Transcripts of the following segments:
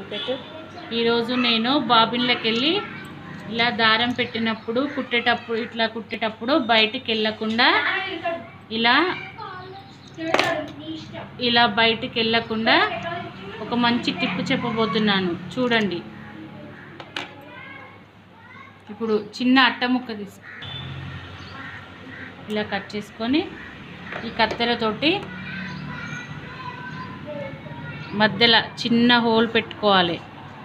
పెట్టు ఈరోజు నేను బాబిన్లోకి వెళ్ళి ఇలా దారం పెట్టినప్పుడు కుట్టేటప్పుడు ఇట్లా కుట్టేటప్పుడు బయటికి వెళ్ళకుండా ఇలా ఇలా బయటికి వెళ్ళకుండా ఒక మంచి టిప్ చెప్పబోతున్నాను చూడండి ఇప్పుడు చిన్న అట్ట ముక్క తీసు ఇలా కట్ చేసుకొని ఈ కత్తెరతోటి మధ్యలో చిన్న హోల్ పెట్టుకోవాలి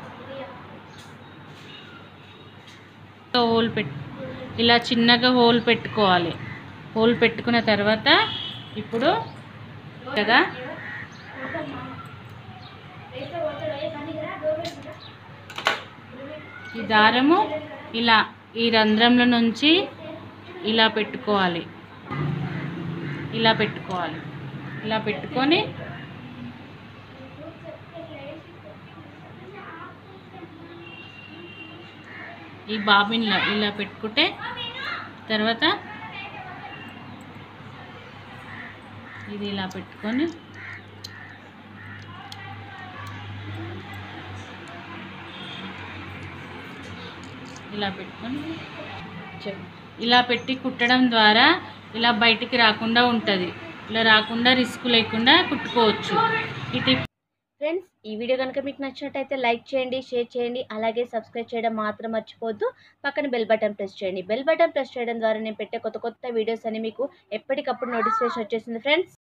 హోల్ పెట్ ఇలా చిన్నగా హోల్ పెట్టుకోవాలి హోల్ పెట్టుకున్న తర్వాత ఇప్పుడు కదా ఈ దారము ఇలా ఈ రంధ్రంలో నుంచి ఇలా పెట్టుకోవాలి ఇలా పెట్టుకోవాలి ఇలా పెట్టుకొని ఈ బాబిన్లో ఇలా పెట్టుకుంటే తర్వాత ఇది ఇలా పెట్టుకొని ఇలా పెట్టుకొని చెప్పు ఇలా పెట్టి కుట్టడం ద్వారా ఇలా బయటికి రాకుండా ఉంటుంది ఇలా రాకుండా రిస్క్ లేకుండా కుట్టుకోవచ్చు ఈ టిప్ ఫ్రెండ్స్ ఈ వీడియో కనుక మీకు నచ్చినట్టయితే లైక్ చేయండి షేర్ చేయండి అలాగే సబ్స్క్రైబ్ చేయడం మాత్రం మర్చిపోవద్దు పక్కన బెల్ బటన్ ప్రెస్ చేయండి బెల్ బటన్ ప్రెస్ చేయడం ద్వారా నేను పెట్టే కొత్త కొత్త వీడియోస్ అని మీకు ఎప్పటికప్పుడు నోటిఫికేషన్ వచ్చేసింది ఫ్రెండ్స్